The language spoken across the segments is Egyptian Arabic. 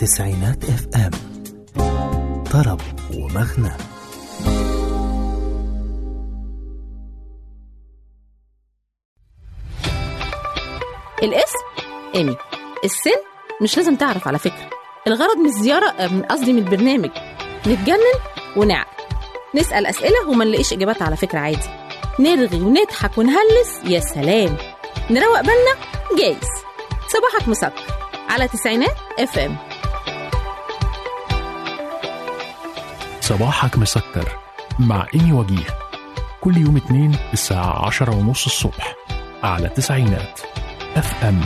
تسعينات اف ام طرب ومغنى الاسم ايمي السن مش لازم تعرف على فكره الغرض من الزياره آه، من قصدي من البرنامج نتجنن ونعقل نسال اسئله وما نلاقيش اجابات على فكره عادي نرغي ونضحك ونهلس يا سلام نروق بالنا جايز صباحك مسكر على تسعينات اف ام صباحك مسكر مع إيمي وجيه كل يوم اتنين الساعة عشرة ونص الصبح على تسعينات اف ام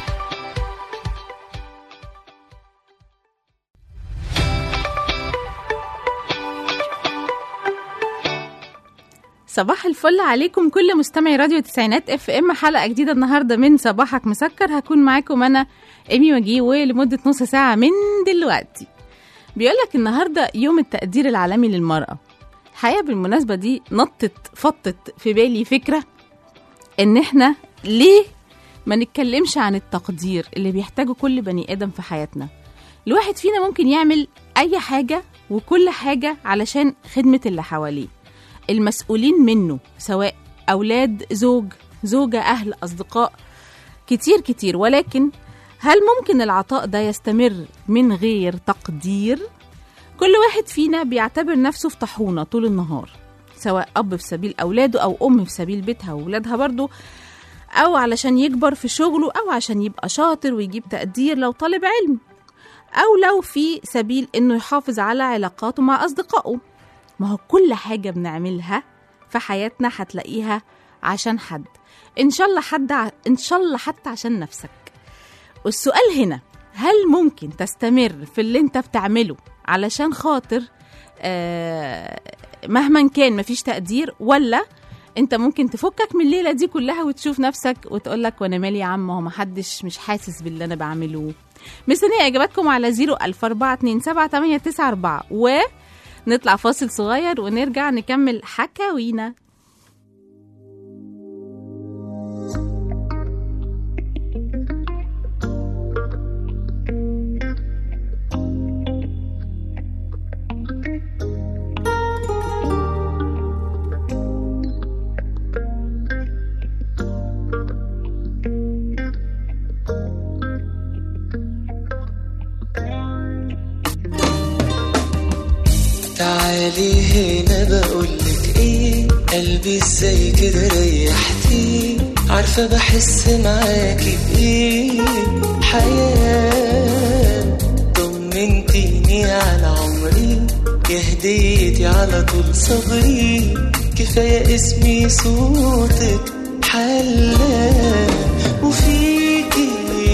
صباح الفل عليكم كل مستمعي راديو تسعينات اف ام حلقه جديده النهارده من صباحك مسكر هكون معاكم انا ايمي وجيه ولمده نص ساعه من دلوقتي بيقول لك النهارده يوم التقدير العالمي للمراه الحقيقه بالمناسبه دي نطت فطت في بالي فكره ان احنا ليه ما نتكلمش عن التقدير اللي بيحتاجه كل بني ادم في حياتنا الواحد فينا ممكن يعمل اي حاجه وكل حاجه علشان خدمه اللي حواليه المسؤولين منه سواء أولاد زوج زوجة أهل أصدقاء كتير كتير ولكن هل ممكن العطاء ده يستمر من غير تقدير؟ كل واحد فينا بيعتبر نفسه في طاحونة طول النهار سواء أب في سبيل أولاده أو أم في سبيل بيتها وولادها برضو أو علشان يكبر في شغله أو عشان يبقى شاطر ويجيب تقدير لو طالب علم أو لو في سبيل إنه يحافظ على علاقاته مع أصدقائه ما هو كل حاجة بنعملها في حياتنا هتلاقيها عشان حد إن شاء الله حد ع... إن شاء الله حتى عشان نفسك والسؤال هنا هل ممكن تستمر في اللي انت بتعمله علشان خاطر آه مهما كان مفيش تقدير ولا انت ممكن تفكك من الليله دي كلها وتشوف نفسك وتقول لك وانا مالي يا عم هو محدش مش حاسس باللي انا بعمله مستنيه اجاباتكم على 0 و نطلع فاصل صغير ونرجع نكمل حكاوينا تعالي هنا بقولك ايه قلبي ازاي كده ريحتي عارفة بحس معاكي بايه حياة طمنتيني على عمري يا هديتي على طول صبري كفاية اسمي صوتك حلا وفيكي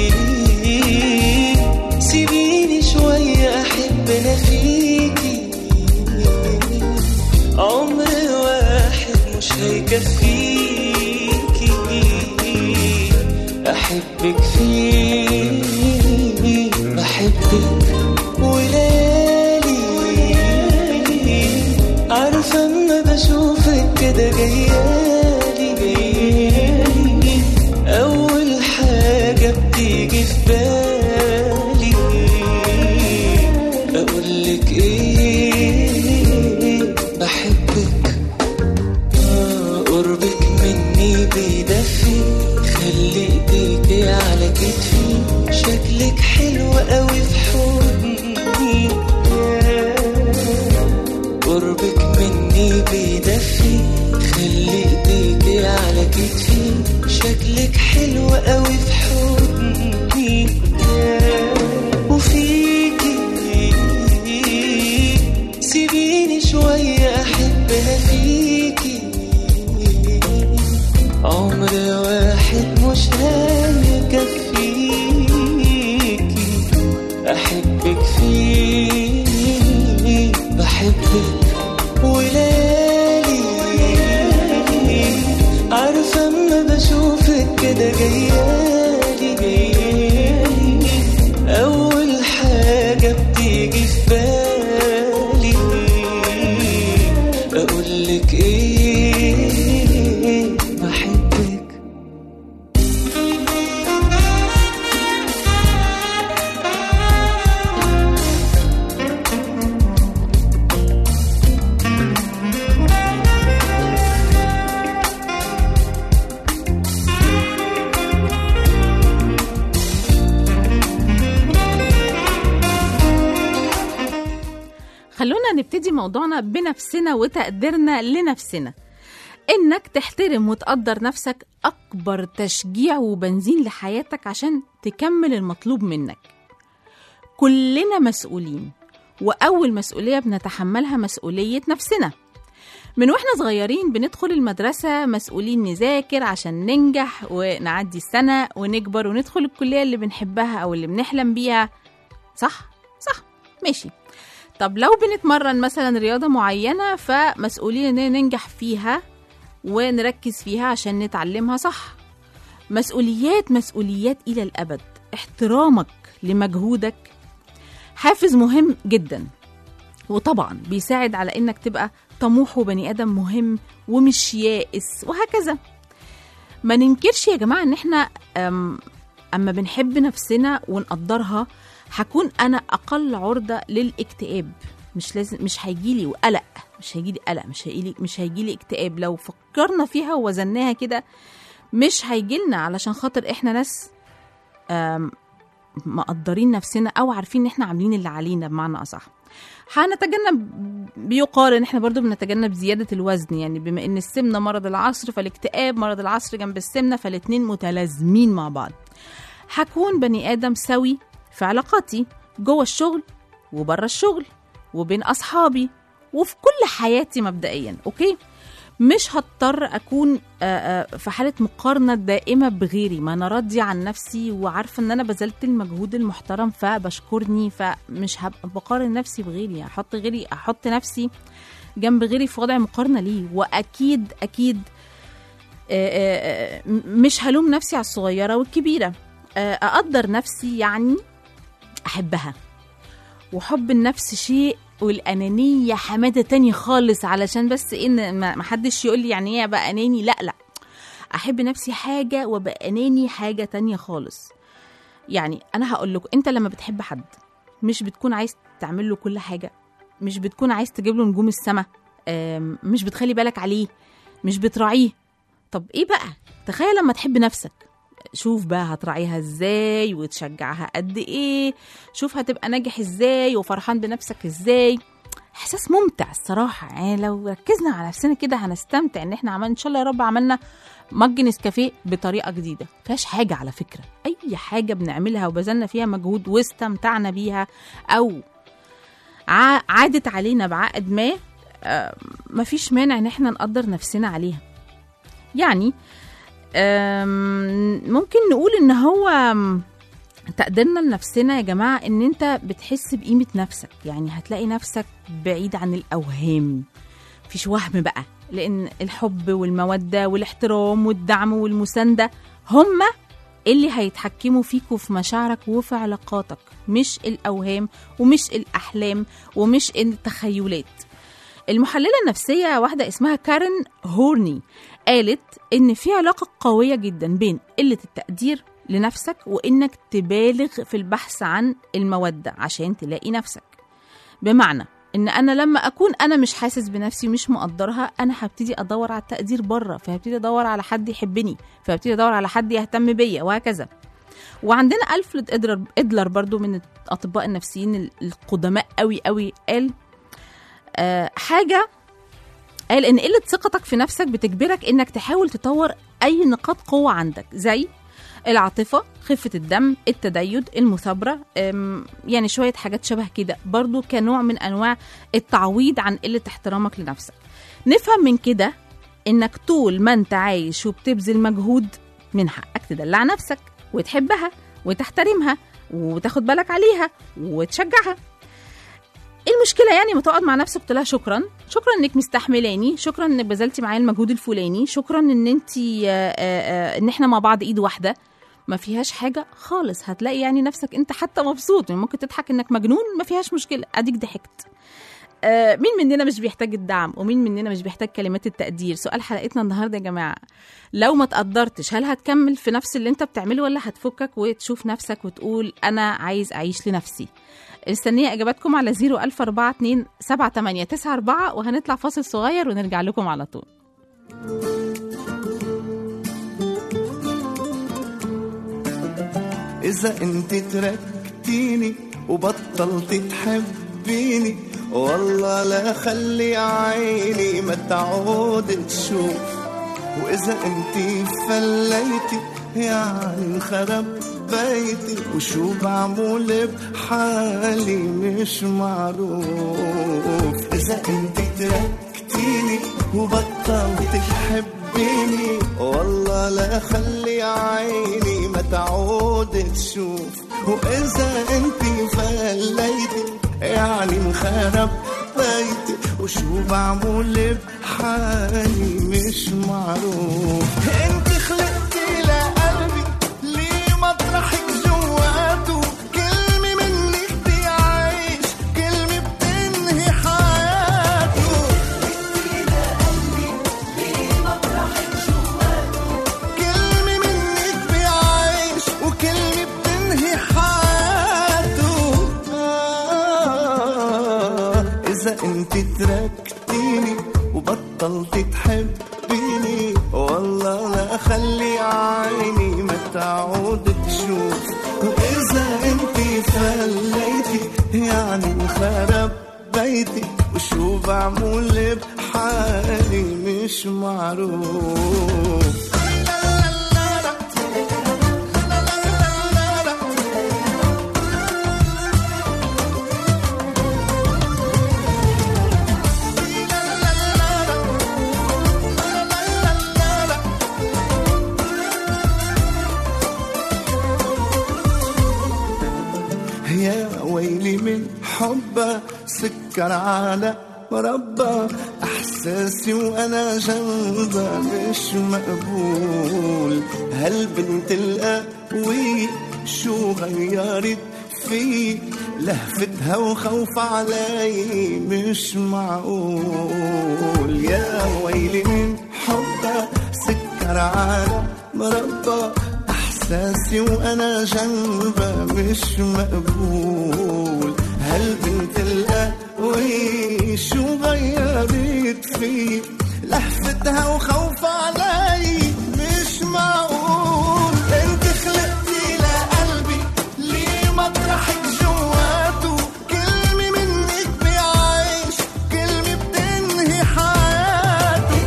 سيبيني شوية أحب أنا فيكي عمر واحد مش هيكفيكي أحبك فيه بحبك وليالي عارفة أما بشوفك كده جيالي جيالي أول حاجة بتيجي في بالي أقولك إيه بحبك آه، قربك مني بيدفي خلي ايديكي على كتفي شكلك حلو قوي في حضني قربك مني بيدفي خلي ايديكي على كتفي شكلك حلو قوي في حضني وفيكي سيبيني شوية أحب أنا فيكي عمر واحد مش هيكفيكي نبتدي موضوعنا بنفسنا وتقديرنا لنفسنا انك تحترم وتقدر نفسك اكبر تشجيع وبنزين لحياتك عشان تكمل المطلوب منك كلنا مسؤولين واول مسؤوليه بنتحملها مسؤوليه نفسنا من واحنا صغيرين بندخل المدرسة مسؤولين نذاكر عشان ننجح ونعدي السنة ونكبر وندخل الكلية اللي بنحبها أو اللي بنحلم بيها صح؟ صح ماشي طب لو بنتمرن مثلا رياضة معينة فمسؤولين إننا ننجح فيها ونركز فيها عشان نتعلمها صح مسؤوليات مسؤوليات إلى الأبد احترامك لمجهودك حافز مهم جدا وطبعا بيساعد على انك تبقى طموح وبني ادم مهم ومش يائس وهكذا ما ننكرش يا جماعه ان احنا أم اما بنحب نفسنا ونقدرها هكون انا اقل عرضه للاكتئاب مش لازم مش هيجيلي قلق مش هيجيلي قلق مش هيجيلي مش هيجيلي اكتئاب لو فكرنا فيها ووزناها كده مش هيجيلنا علشان خاطر احنا ناس أم، مقدرين نفسنا او عارفين ان احنا عاملين اللي علينا بمعنى اصح هنتجنب بيقال ان احنا برضو بنتجنب زياده الوزن يعني بما ان السمنه مرض العصر فالاكتئاب مرض العصر جنب السمنه فالاتنين متلازمين مع بعض هكون بني ادم سوي في علاقاتي جوه الشغل وبره الشغل وبين اصحابي وفي كل حياتي مبدئيا اوكي مش هضطر اكون آه، آه، في حاله مقارنه دائمه بغيري ما انا راضيه عن نفسي وعارفه ان انا بذلت المجهود المحترم فبشكرني فمش هبقى بقارن نفسي بغيري احط غيري احط نفسي جنب غيري في وضع مقارنه ليه واكيد اكيد آه، آه، آه، مش هلوم نفسي على الصغيره والكبيره آه، اقدر نفسي يعني احبها وحب النفس شيء والانانيه حماده تاني خالص علشان بس ان ما ما حدش يقول لي يعني ايه ابقى اناني لا لا احب نفسي حاجه وابقى اناني حاجه تانية خالص يعني انا هقول لكم انت لما بتحب حد مش بتكون عايز تعمل له كل حاجه مش بتكون عايز تجيب له نجوم السما مش بتخلي بالك عليه مش بتراعيه طب ايه بقى تخيل لما تحب نفسك شوف بقى هتراعيها ازاي وتشجعها قد ايه شوف هتبقى ناجح ازاي وفرحان بنفسك ازاي احساس ممتع الصراحه يعني لو ركزنا على نفسنا كده هنستمتع ان احنا عملنا ان شاء الله يا رب عملنا مج نسكافيه بطريقه جديده فيهاش حاجه على فكره اي حاجه بنعملها وبذلنا فيها مجهود واستمتعنا بيها او ع- عادت علينا بعقد ما آه، مفيش مانع ان احنا نقدر نفسنا عليها يعني آم، ممكن نقول ان هو آم، تقديرنا لنفسنا يا جماعه ان انت بتحس بقيمه نفسك يعني هتلاقي نفسك بعيد عن الاوهام مفيش وهم بقى لان الحب والموده والاحترام والدعم والمسانده هما اللي هيتحكموا فيك وفي مشاعرك وفي علاقاتك مش الاوهام ومش الاحلام ومش التخيلات المحلله النفسيه واحده اسمها كارين هورني قالت ان في علاقه قويه جدا بين قله التقدير لنفسك وانك تبالغ في البحث عن الموده عشان تلاقي نفسك بمعنى ان انا لما اكون انا مش حاسس بنفسي ومش مقدرها انا هبتدي ادور على التقدير بره فهبتدي ادور على حد يحبني فهبتدي ادور على حد يهتم بيا وهكذا وعندنا الفريد ادلر ادلر برضو من الاطباء النفسيين القدماء قوي قوي قال آه حاجه قال ان قله ثقتك في نفسك بتجبرك انك تحاول تطور اي نقاط قوه عندك زي العاطفه خفه الدم التدين المثابره أم، يعني شويه حاجات شبه كده برضو كنوع من انواع التعويض عن قله احترامك لنفسك نفهم من كده انك طول ما انت عايش وبتبذل مجهود من حقك تدلع نفسك وتحبها وتحترمها وتاخد بالك عليها وتشجعها ايه المشكله يعني ما تقعد مع نفسك تقول لها شكرا شكرا انك مستحملاني شكرا انك بذلتي معايا المجهود الفلاني شكرا ان انت ان احنا مع بعض ايد واحده ما فيهاش حاجه خالص هتلاقي يعني نفسك انت حتى مبسوط يعني ممكن تضحك انك مجنون ما فيهاش مشكله اديك ضحكت آه، مين مننا مش بيحتاج الدعم ومين مننا مش بيحتاج كلمات التقدير سؤال حلقتنا النهارده يا جماعه لو ما تقدرتش هل هتكمل في نفس اللي انت بتعمله ولا هتفكك وتشوف نفسك وتقول انا عايز اعيش لنفسي مستنيه اجاباتكم على 01042 7894 وهنطلع فاصل صغير ونرجع لكم على طول إذا أنت تركتيني وبطلت تحبيني والله لا خلي عيني ما تعود تشوف واذا انتي فليتي يعني انخرب بيتي وشو بعمل بحالي مش معروف اذا انتي تركتيني وبطلت تحبيني والله لا خلي عيني ما تعود تشوف واذا انتي فليتي يعني انخرب بيتي وشو بعمل بحالي مش معروف انت خلقتي لقلبي ليه مطرحك جواته كلمة منك بيعيش كلمة بتنهي حياته كلمة منك بيعيش وكلمة بتنهي حياته آه إذا أنت تركتيني وبطلت تحبيني والله لا خلي عيني ما تعود تشوف وإذا أنت فليتي يعني انخرب بيتي وشو بعمل بحالي مش معروف يا ويلي من حبه سكر على مربى احساسي وانا جنبها مش مقبول هالبنت القوي شو غيرت في لهفتها وخوف علي مش معقول يا ويلي من حبها سكر على مربى احساسي وانا جنبها مش مقبول هالبنت القوي شو غيرت فيه لهفتها وخوف علي مش معقول انت خلقتي لقلبي ليه مطرحك جواته كلمة منك بيعيش كلمة بتنهي حياته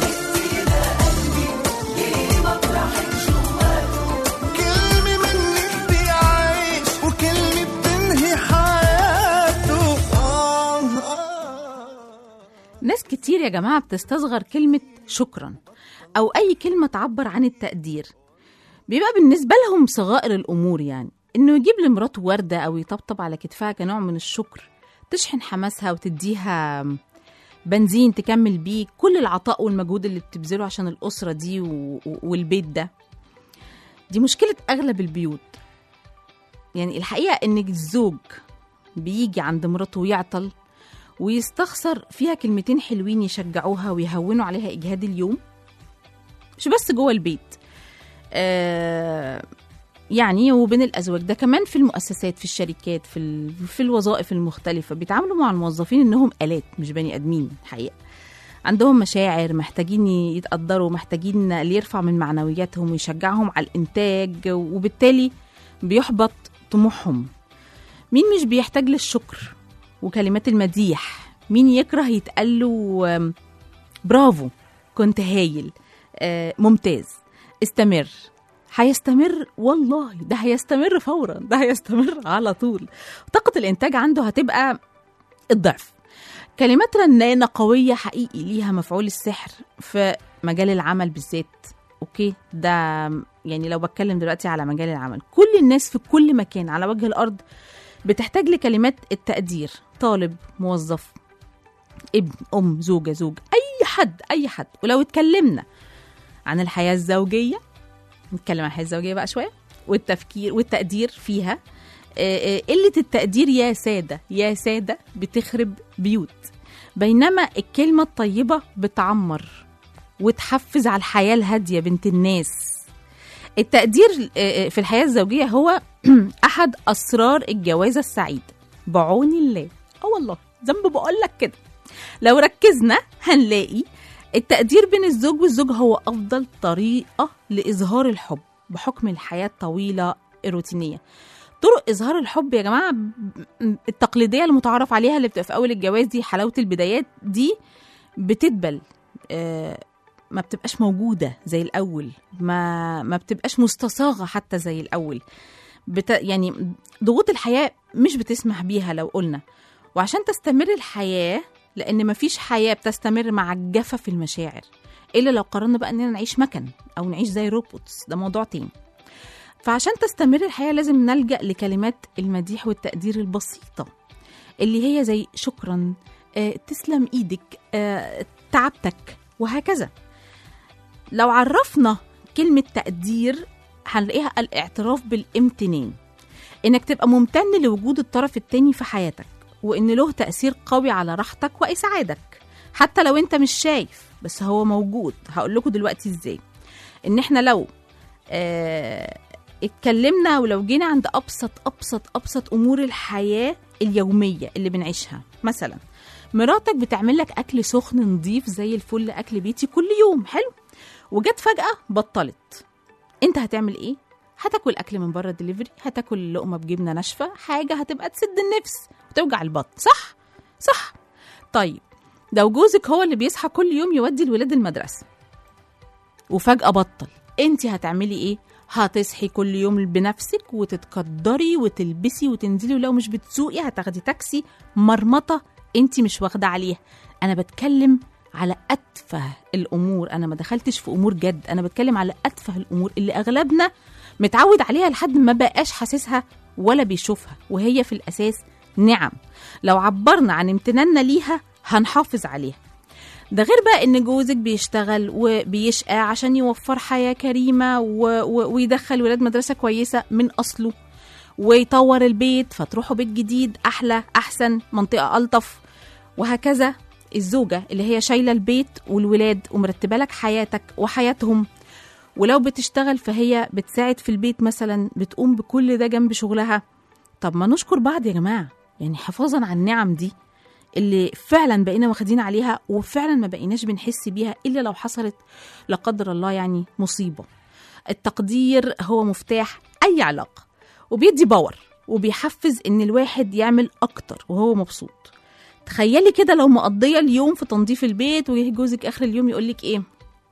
كلمة منك بيعيش وكلمة بتنهي حياته آه آه ناس كتير يا جماعة بتستصغر كلمة شكرا أو أي كلمة تعبر عن التقدير بيبقى بالنسبة لهم صغائر الأمور يعني إنه يجيب لمراته وردة أو يطبطب على كتفها كنوع من الشكر تشحن حماسها وتديها بنزين تكمل بيه كل العطاء والمجهود اللي بتبذله عشان الأسرة دي و... و- والبيت ده دي مشكلة أغلب البيوت يعني الحقيقة إن الزوج بيجي عند مراته ويعطل ويستخسر فيها كلمتين حلوين يشجعوها ويهونوا عليها إجهاد اليوم مش بس جوه البيت آه يعني وبين الأزواج ده كمان في المؤسسات في الشركات في, ال... في الوظائف المختلفة بيتعاملوا مع الموظفين إنهم آلات مش بني آدمين الحقيقة عندهم مشاعر محتاجين يتقدروا محتاجين اللي يرفع من معنوياتهم ويشجعهم على الإنتاج وبالتالي بيحبط طموحهم مين مش بيحتاج للشكر وكلمات المديح مين يكره يتقال له آم، برافو كنت هايل آه، ممتاز استمر هيستمر والله ده هيستمر فورا ده هيستمر على طول طاقة الإنتاج عنده هتبقى الضعف كلمات رنانة قوية حقيقي ليها مفعول السحر في مجال العمل بالذات اوكي ده يعني لو بتكلم دلوقتي على مجال العمل كل الناس في كل مكان على وجه الارض بتحتاج لكلمات التقدير طالب موظف ابن ام زوجه زوج اي حد اي حد ولو اتكلمنا عن الحياه الزوجيه نتكلم عن الحياه الزوجيه بقى شويه والتفكير والتقدير فيها آه، آه، قله التقدير يا ساده يا ساده بتخرب بيوت بينما الكلمه الطيبه بتعمر وتحفز على الحياه الهاديه بنت الناس التقدير آه، آه، في الحياه الزوجيه هو احد اسرار الجوازه السعيد بعون الله اه والله ذنب بقول لك كده لو ركزنا هنلاقي التقدير بين الزوج والزوج هو افضل طريقه لاظهار الحب بحكم الحياه الطويله الروتينيه طرق اظهار الحب يا جماعه ب- التقليديه المتعارف عليها اللي بتبقى في اول الجواز دي حلاوه البدايات دي بتدبل آه، ما بتبقاش موجوده زي الاول ما ما بتبقاش مستصاغه حتى زي الاول بت... يعني ضغوط الحياه مش بتسمح بيها لو قلنا وعشان تستمر الحياه لان مفيش حياه بتستمر مع الجفا في المشاعر الا لو قررنا بقى اننا نعيش مكن او نعيش زي روبوتس ده موضوع تاني فعشان تستمر الحياه لازم نلجا لكلمات المديح والتقدير البسيطه اللي هي زي شكرا آه، تسلم ايدك آه، تعبتك وهكذا لو عرفنا كلمه تقدير هنلاقيها الاعتراف بالامتنان انك تبقى ممتن لوجود الطرف التاني في حياتك وان له تاثير قوي على راحتك واسعادك حتى لو انت مش شايف بس هو موجود هقول لكم دلوقتي ازاي ان احنا لو آه اتكلمنا ولو جينا عند ابسط ابسط ابسط امور الحياه اليوميه اللي بنعيشها مثلا مراتك بتعمل لك اكل سخن نظيف زي الفل اكل بيتي كل يوم حلو وجت فجاه بطلت انت هتعمل ايه هتاكل اكل من بره دليفري هتاكل لقمه بجبنه ناشفه حاجه هتبقى تسد النفس وتوجع البطن صح صح طيب لو جوزك هو اللي بيصحى كل يوم يودي الولاد المدرسه وفجاه بطل انت هتعملي ايه هتصحي كل يوم بنفسك وتتقدري وتلبسي وتنزلي ولو مش بتسوقي هتاخدي تاكسي مرمطه انت مش واخده عليها انا بتكلم على اتفه الامور انا ما دخلتش في امور جد انا بتكلم على اتفه الامور اللي اغلبنا متعود عليها لحد ما بقاش حاسسها ولا بيشوفها وهي في الاساس نعم لو عبرنا عن امتناننا ليها هنحافظ عليها ده غير بقى ان جوزك بيشتغل وبيشقى عشان يوفر حياه كريمه و... و... ويدخل ولاد مدرسه كويسه من اصله ويطور البيت فتروحوا بيت جديد احلى احسن منطقه الطف وهكذا الزوجه اللي هي شايله البيت والولاد ومرتبه لك حياتك وحياتهم ولو بتشتغل فهي بتساعد في البيت مثلا بتقوم بكل ده جنب شغلها طب ما نشكر بعض يا جماعه يعني حفاظا على النعم دي اللي فعلا بقينا واخدين عليها وفعلا ما بقيناش بنحس بيها الا لو حصلت لا قدر الله يعني مصيبه التقدير هو مفتاح اي علاقه وبيدي باور وبيحفز ان الواحد يعمل اكتر وهو مبسوط تخيلي كده لو مقضيه اليوم في تنظيف البيت ويجي جوزك اخر اليوم يقول لك ايه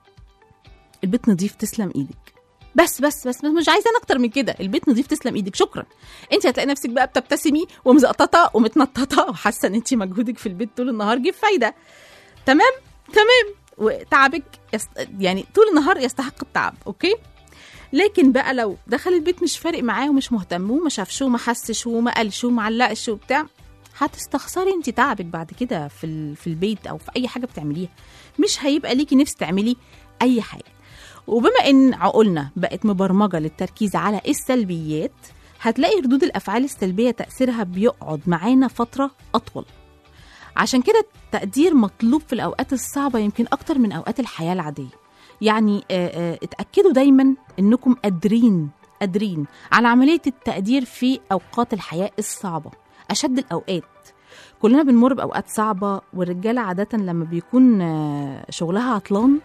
البيت نظيف تسلم ايدك بس بس بس مش عايزه أنا اكتر من كده البيت نظيف تسلم ايدك شكرا انت هتلاقي نفسك بقى بتبتسمي ومزقططه ومتنططه وحاسه ان انت مجهودك في البيت طول النهار جه فايده تمام تمام وتعبك يست... يعني طول النهار يستحق التعب اوكي لكن بقى لو دخل البيت مش فارق معاه ومش مهتم وما شافش وما حسش وما قالش وما علقش وبتاع هتستخسري انت تعبك بعد كده في ال... في البيت او في اي حاجه بتعمليها مش هيبقى ليكي نفس تعملي اي حاجه وبما ان عقولنا بقت مبرمجه للتركيز على السلبيات هتلاقي ردود الافعال السلبيه تاثيرها بيقعد معانا فتره اطول عشان كده التقدير مطلوب في الاوقات الصعبه يمكن اكتر من اوقات الحياه العاديه يعني آه، آه، اتاكدوا دايما انكم قادرين قادرين على عمليه التقدير في اوقات الحياه الصعبه اشد الاوقات كلنا بنمر باوقات صعبه والرجاله عاده لما بيكون آه، شغلها عطلان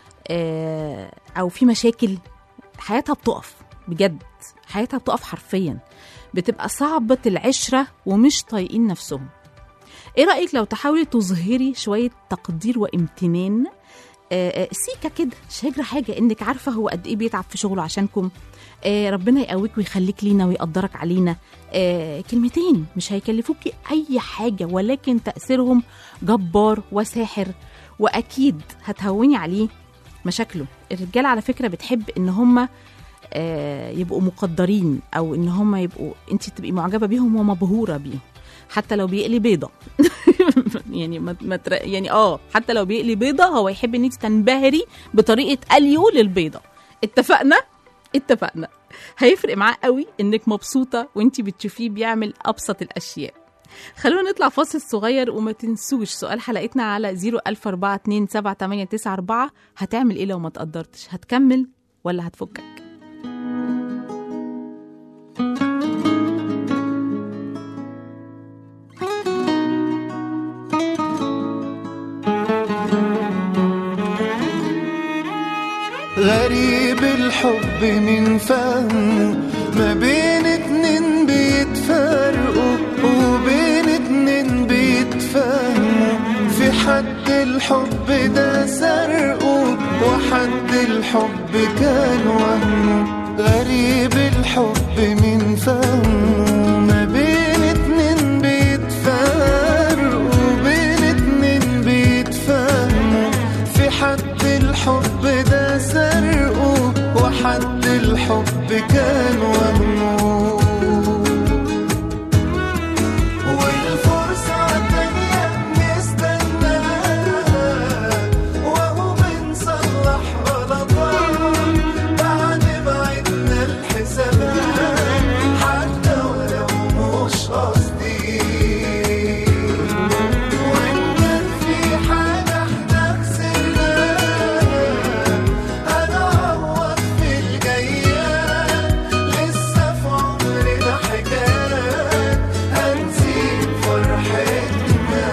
آه، او في مشاكل حياتها بتقف بجد حياتها بتقف حرفيا بتبقى صعبة العشرة ومش طايقين نفسهم ايه رأيك لو تحاولي تظهري شوية تقدير وامتنان آه، آه، سيكة كده مش هيجرى حاجة انك عارفة هو قد ايه بيتعب في شغله عشانكم آه، ربنا يقويك ويخليك لينا ويقدرك علينا آه، كلمتين مش هيكلفوكي اي حاجة ولكن تأثيرهم جبار وساحر واكيد هتهوني عليه مشاكله الرجال على فكره بتحب ان هم آه، يبقوا مقدرين او ان هم يبقوا انت تبقي معجبه بيهم ومبهوره بيهم حتى لو بيقلي بيضه يعني ما ما تر- يعني اه حتى لو بيقلي بيضه هو يحب ان انت تنبهري بطريقه قليه للبيضه اتفقنا اتفقنا هيفرق معاه قوي انك مبسوطه وانت بتشوفيه بيعمل ابسط الاشياء خلونا نطلع فاصل صغير وما تنسوش سؤال حلقتنا على 004278994 هتعمل ايه لو ما تقدرتش هتكمل ولا هتفكك غريب الحب من فهمه ما بين اتنين الحب ده سرقه وحد الحب كان وهمه غريب الحب من فهمه ما بين اتنين بيتفرقوا بين اتنين بيتفهموا في حد الحب ده سرقه وحد الحب كان وهمه والفرصة التانية بنستناها وهو بنصلح غلطات بعد ما عدنا الحسابات حتى ولو مش قصدي وإن كان في حاجة احنا خسرناها هنعوض في الجايات لسه في عمرنا حكايات هنسيب فرحتنا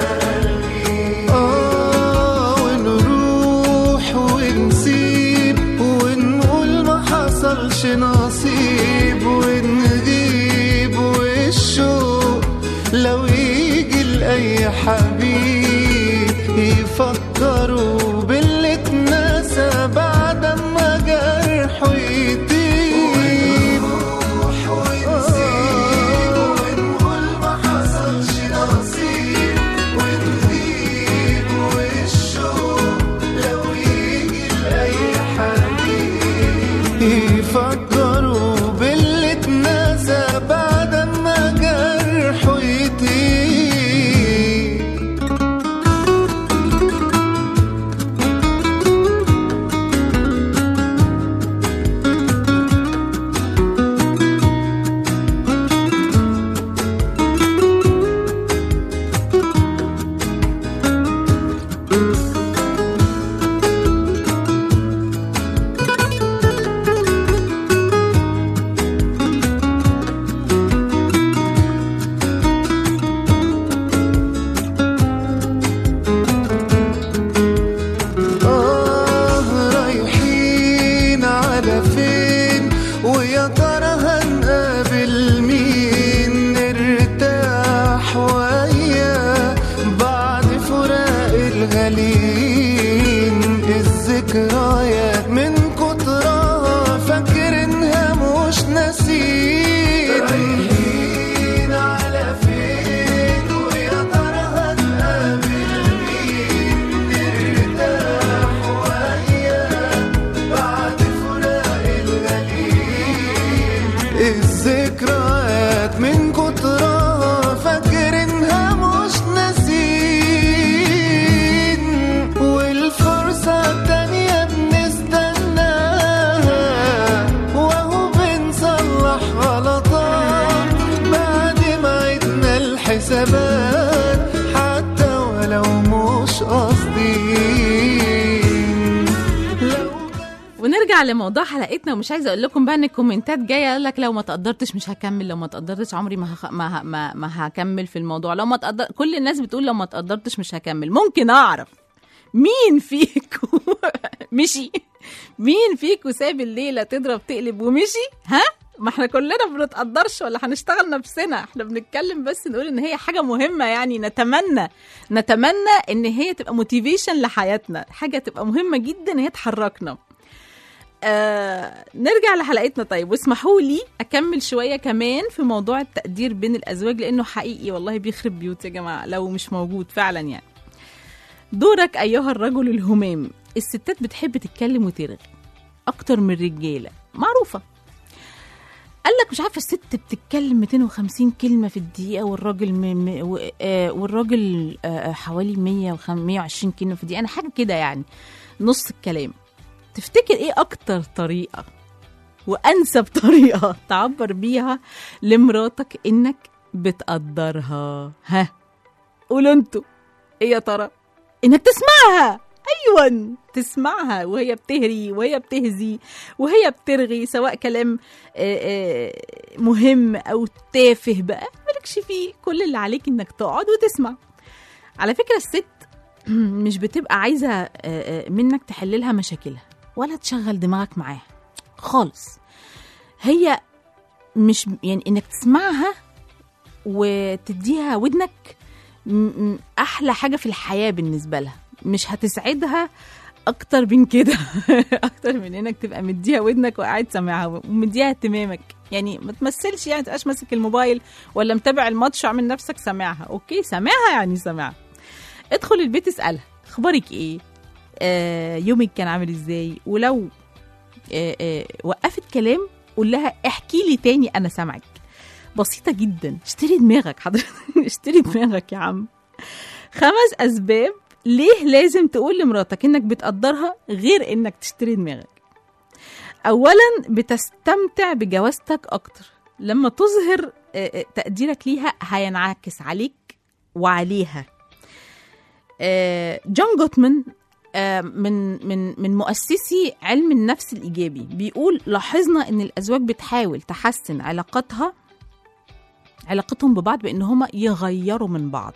آه ونروح ونسيب ونقول ما حصلش نصيب ونغيب والشوق لو يجي لأي حبيب يفكروا باللي اتنسى بعد ما جرحه يطيب ونروح ونسيب ونقول ما حصلش نصيب ونغيب والشوق لو يجي لأي حبيب يفكروا باللي اتنسى بعد ما جرحه يطيب آه رايحين على فين ويا ترى هنقابل مين نرتاح وياه بعد فراق الغالين الذكريات من كترها فاكرينها مش ناسين رايحين على فين ويا ترى هنقابل مين نرتاح وياه بعد فراق الغالين الذكريات من كترها فاكرينها مش ناسين والفرصة التانية بنستناها وهو بنصلح غلطات بعد ما عدنا الحسابات حتى ولو مش قاصدين لو ونرجع لموضوع حلقتنا ومش عايزه اقول لكم بقى ان الكومنتات جايه قال لك لو ما تقدرتش مش هكمل لو ما تقدرتش عمري ما هخ... ما, ه... ما ما هكمل في الموضوع لو ما تقدر كل الناس بتقول لو ما تقدرتش مش هكمل ممكن اعرف مين فيكم مشي مين فيكم ساب الليله تضرب تقلب ومشي ها ما احنا كلنا بنتقدرش ولا هنشتغل نفسنا احنا بنتكلم بس نقول ان هي حاجه مهمه يعني نتمنى نتمنى ان هي تبقى موتيفيشن لحياتنا حاجه تبقى مهمه جدا ان هي تحركنا آه نرجع لحلقتنا طيب واسمحوا لي اكمل شويه كمان في موضوع التقدير بين الازواج لانه حقيقي والله بيخرب بيوت يا جماعه لو مش موجود فعلا يعني دورك ايها الرجل الهمام الستات بتحب تتكلم وترغي اكتر من الرجاله معروفه قال لك مش عارفه الست بتتكلم 250 كلمه في الدقيقه والراجل م... م... و... آه والراجل آه حوالي 100 و 120 كلمه في الدقيقه انا حاجه كده يعني نص الكلام تفتكر ايه اكتر طريقه وانسب طريقه تعبر بيها لمراتك انك بتقدرها ها قولوا انتوا ايه يا ترى انك تسمعها ايوه تسمعها وهي بتهري وهي بتهزي وهي بترغي سواء كلام آه، آه، مهم او تافه بقى مالكش فيه كل اللي عليك انك تقعد وتسمع على فكره الست مش بتبقى عايزه آه، آه، منك تحللها مشاكلها ولا تشغل دماغك معاها خالص هي مش يعني انك تسمعها وتديها ودنك م- م- احلى حاجه في الحياه بالنسبه لها مش هتسعدها اكتر من كده اكتر من انك تبقى مديها ودنك وقاعد سامعها ومديها اهتمامك يعني ما تمثلش يعني تبقاش ماسك الموبايل ولا متابع الماتش وعامل نفسك سامعها اوكي سامعها يعني سامعها ادخل البيت اسالها اخبارك ايه آه يومك كان عامل ازاي ولو آه آه وقفت كلام قول لها احكي لي تاني انا سامعك بسيطه جدا اشتري دماغك حضرتك اشتري دماغك يا عم خمس اسباب ليه لازم تقول لمراتك انك بتقدرها غير انك تشتري دماغك اولا بتستمتع بجوازتك اكتر لما تظهر آه، آه، تقديرك ليها هينعكس عليك وعليها آه، جون جوتمان آه، من من من مؤسسي علم النفس الايجابي بيقول لاحظنا ان الازواج بتحاول تحسن علاقتها علاقتهم ببعض بان هما يغيروا من بعض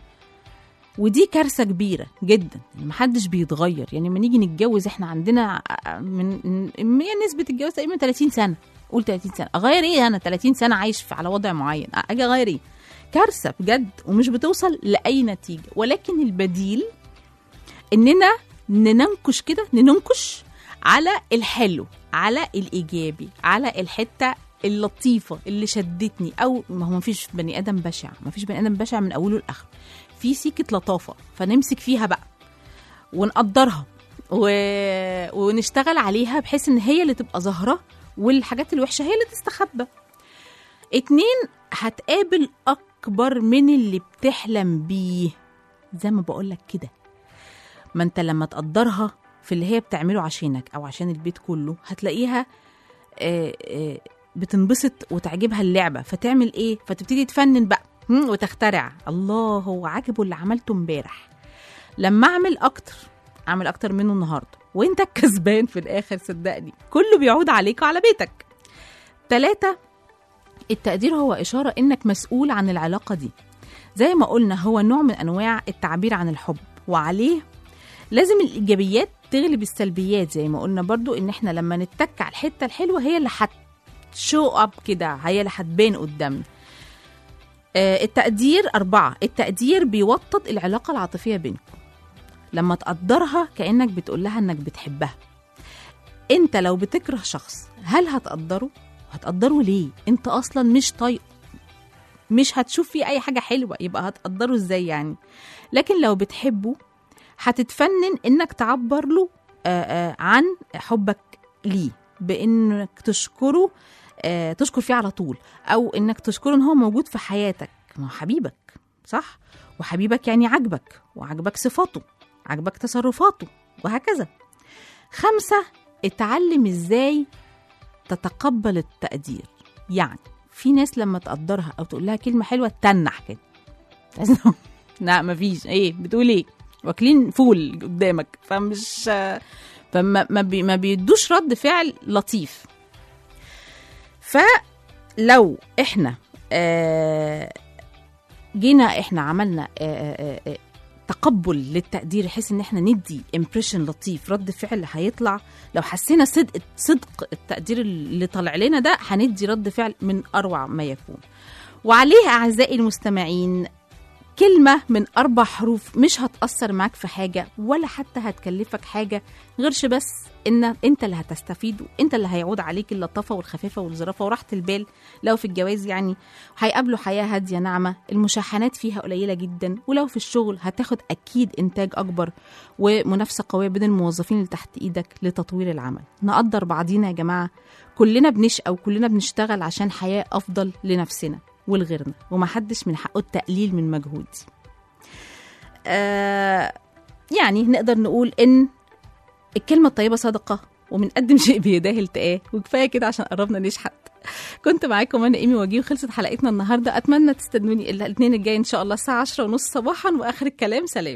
ودي كارثه كبيره جدا إن محدش بيتغير يعني لما نيجي نتجوز احنا عندنا من من- هي نسبه الجواز تقريبا 30 سنه قول 30 سنه اغير ايه انا 30 سنه عايش في على وضع معين اجي اغير ايه كارثه بجد ومش بتوصل لاي نتيجه ولكن البديل اننا ننكش كده ننكش على الحلو على الايجابي على الحته اللطيفه اللي شدتني او ما هو مفيش بني ادم بشع مفيش بني ادم بشع من اوله لاخره في سيكه لطافه فنمسك فيها بقى ونقدرها و... ونشتغل عليها بحيث ان هي اللي تبقى ظاهره والحاجات الوحشه هي اللي تستخبى اتنين هتقابل اكبر من اللي بتحلم بيه زي ما بقولك كده ما انت لما تقدرها في اللي هي بتعمله عشانك او عشان البيت كله هتلاقيها آه، آه، بتنبسط وتعجبها اللعبه فتعمل ايه فتبتدي تفنن بقى هم، وتخترع الله هو عاجبه اللي عملته امبارح لما اعمل اكتر اعمل اكتر منه النهارده وانت الكسبان في الاخر صدقني كله بيعود عليك وعلى بيتك ثلاثة التقدير هو إشارة إنك مسؤول عن العلاقة دي زي ما قلنا هو نوع من أنواع التعبير عن الحب وعليه لازم الإيجابيات تغلب السلبيات زي ما قلنا برضو إن إحنا لما نتك على الحتة الحلوة هي اللي هتشو أب كده هي اللي هتبان قدامنا آه، التقدير أربعة التقدير بيوطد العلاقة العاطفية بينكم لما تقدرها كأنك بتقول لها إنك بتحبها أنت لو بتكره شخص هل هتقدره؟ هتقدره ليه؟ أنت أصلا مش طايقه مش هتشوف فيه أي حاجة حلوة يبقى هتقدره إزاي يعني لكن لو بتحبه هتتفنن إنك تعبر له آه، آه، عن حبك ليه بإنك تشكره آه، تشكر فيه على طول او انك تشكره ان هو موجود في حياتك ما هو حبيبك صح وحبيبك يعني عاجبك وعاجبك صفاته عاجبك تصرفاته وهكذا خمسة اتعلم ازاي تتقبل التقدير يعني في ناس لما تقدرها او تقول لها كلمة حلوة تنح كده تحس إنه لا مفيش ايه بتقول ايه واكلين فول قدامك فمش فما ما, بي ما بيدوش رد فعل لطيف فلو احنا آه جينا احنا عملنا آه آه آه تقبل للتقدير بحيث ان احنا ندي امبريشن لطيف رد فعل هيطلع لو حسينا صدق صدق التقدير اللي طالع لنا ده هندي رد فعل من اروع ما يكون وعليه اعزائي المستمعين كلمة من أربع حروف مش هتأثر معاك في حاجة ولا حتى هتكلفك حاجة غيرش بس إن أنت اللي هتستفيد وأنت اللي هيعود عليك اللطافة والخفافة والظرافة وراحة البال لو في الجواز يعني هيقابلوا حياة هادية ناعمة المشاحنات فيها قليلة جدا ولو في الشغل هتاخد أكيد إنتاج أكبر ومنافسة قوية بين الموظفين اللي تحت إيدك لتطوير العمل نقدر بعضينا يا جماعة كلنا بنشقى وكلنا بنشتغل عشان حياة أفضل لنفسنا ولغيرنا ومحدش من حقه التقليل من مجهودي آه يعني نقدر نقول ان الكلمة الطيبة صدقة ومنقدم شيء بيداه التقاه وكفاية كده عشان قربنا نشحت كنت معاكم انا ايمي وجيه وخلصت حلقتنا النهارده اتمنى تستنوني الاثنين الجاي ان شاء الله الساعه 10 ونص صباحا واخر الكلام سلام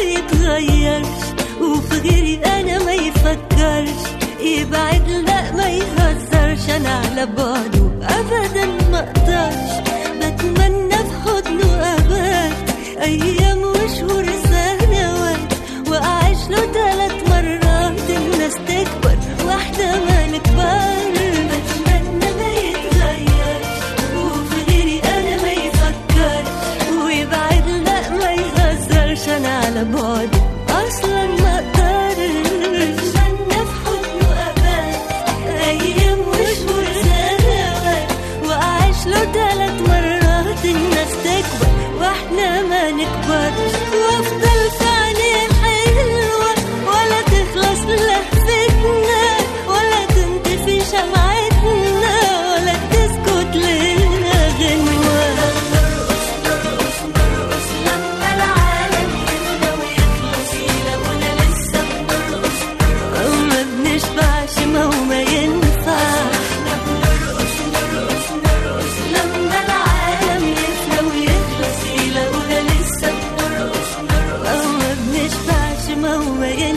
يتغيرش وفي غيري انا ما يفكرش يبعد لا ما يهزرش انا على بعده ابدا ما اقدرش بتمنى في حضنه ابات ايام وشهور سنوات واعيش له ثلاث مرات الناس تكبر واحده ما نكبر بتمنى ما يتغيرش وفي غيري انا ما يفكرش ويبعد لا ما يهزرش انا على بعده اصلا ما اقدرش بتمنى في حضنه ابات ايام وشهور سنوات واعيش له ثلاث مرات الناس تكبر واحنا ما نكبرش وافضل في عينيه حلوه ولا تخلص لهفتنا ولا تنطفي شمعتنا ولا تسكت لنا غنوه نرقص نرقص نرقص لما العالم يفنى ويخلص يلاقونا لسه بنرقص نرقص ما بنشبعش ما هو ما ينفع احنا بنرقص نرقص نرقص لما العالم يفنى ويخلص يلاقونا لسه بنرقص نرقص ما بنشبعش ما هو ما ينفع